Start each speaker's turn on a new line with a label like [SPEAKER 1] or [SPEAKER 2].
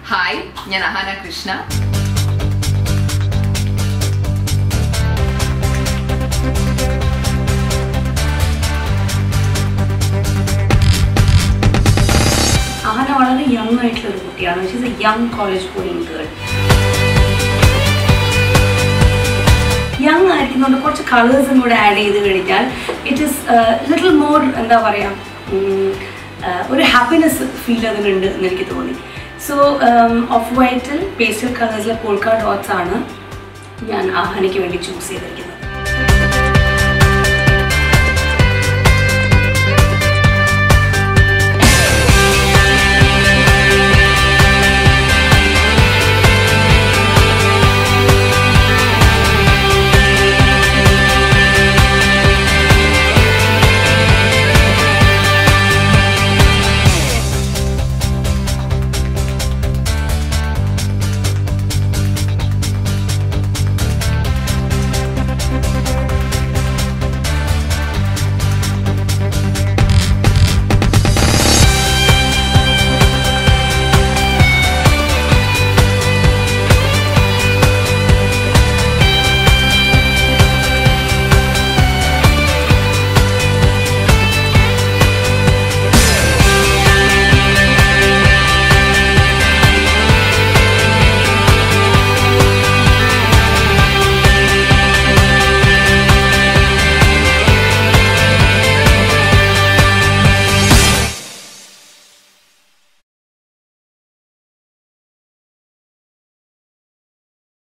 [SPEAKER 1] hi ഞാൻ അഹാന കൃഷ്ണ
[SPEAKER 2] അഹന വളരെ young ആയിട്ടുള്ള ഒരു കുട്ടിയാണ് she's a young college going girl young ആയിരിക്കുന്നതുകൊണ്ട് കുറച്ച് കളേഴ്സും കൂടെ ആഡ് ചെയ്ത് കഴിഞ്ഞാൽ ഇറ്റ് ഈസ് ലിറ്റിൽ മോർ എന്താ പറയുക ഉം, ആ, ഒരു ഹാപ്പിനെസ് ഫീൽ അതിനുണ്ട് എന്ന് എനിക്ക് തോന്നി സോ ഓഫ് വൈറ്റിൽ പേസ്റ്റൽ കളേഴ്സിലെ പോൾക്കാ ഡോട്ട്സ് ആണ് ഞാൻ ആഹനയ്ക്ക് വേണ്ടി ചൂസ് ചെയ്തിരിക്കുന്നത്